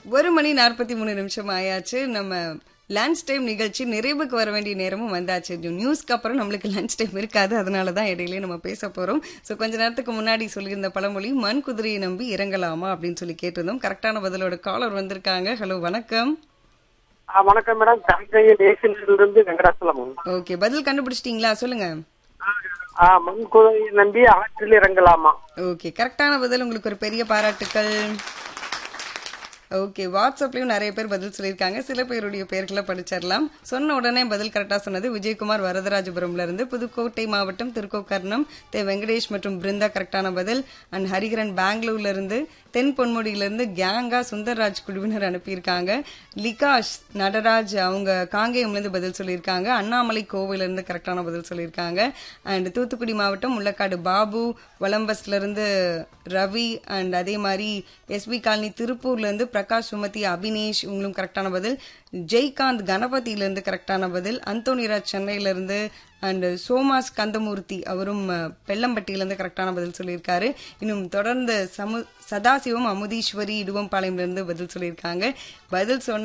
ஒரு மணி நாற்பத்தி மூணு நிமிஷம் ஆயாச்சு நம்ம லஞ்ச் டைம் நிகழ்ச்சி நிறைவுக்கு வர வேண்டிய நேரமும் வந்தாச்சு நியூஸ்க்கு அப்புறம் நம்மளுக்கு லஞ்ச் டைம் இருக்காது அதனால தான் இடையிலேயே நம்ம பேச போறோம் ஸோ கொஞ்ச நேரத்துக்கு முன்னாடி சொல்லியிருந்த பழமொழி மண் குதிரையை நம்பி இறங்கலாமா அப்படின்னு சொல்லி கேட்டிருந்தோம் கரெக்டான பதிலோட காலர் வந்திருக்காங்க ஹலோ வணக்கம் ஆ, வணக்கம் மேடம் தஞ்சையில் ஏசிலிருந்து வெங்கடாச்சலம் ஓகே பதில் கண்டுபிடிச்சிட்டீங்களா சொல்லுங்க ஆ மண்குதையை நம்பி ஆற்றில் இறங்கலாமா ஓகே கரெக்டான பதில் உங்களுக்கு ஒரு பெரிய பாராட்டுக்கள் ஓகே வாட்ஸ்அப்லயும் நிறைய பேர் பதில் சொல்லியிருக்காங்க சில பேருடைய பெயர்களை படிச்சிடலாம் சொன்ன உடனே பதில் கரெக்டா சொன்னது விஜயகுமார் வரதராஜபுரம்ல இருந்து புதுக்கோட்டை மாவட்டம் திருக்கோக்கர்ணம் தே வெங்கடேஷ் மற்றும் பிருந்தா கரெக்டான பதில் அண்ட் ஹரிகரன் பெங்களூர்ல இருந்து தென் பொன்முடியில இருந்து கேங்கா சுந்தர்ராஜ் குழுவினர் அனுப்பியிருக்காங்க லிகாஷ் நடராஜ் அவங்க காங்கேயம்ல இருந்து பதில் சொல்லியிருக்காங்க அண்ணாமலை கோவில இருந்து கரெக்டான பதில் சொல்லியிருக்காங்க அண்ட் தூத்துக்குடி மாவட்டம் முள்ளக்காடு பாபு கொலம்பஸ்ல இருந்து ரவி அண்ட் அதே மாதிரி எஸ்பி காலனி திருப்பூர்ல இருந்து பிரகாஷ் சுமதி அபினேஷ் இவங்களும் கரெக்டான பதில் ஜெய்காந்த் கணபதியில இருந்து கரெக்டான பதில் அந்தோனிராஜ் சென்னையில இருந்து அண்ட் சோமாஸ் கந்தமூர்த்தி அவரும் அஹ், பெல்லம்பட்டியில இருந்து கரெக்டான பதில் சொல்லியிருக்காரு இன்னும் தொடர்ந்து சமு சதாசிவம் அமுதீஸ்வரி இடுவம்பாளையம்ல இருந்து பதில் சொல்லியிருக்காங்க பதில் சொன்ன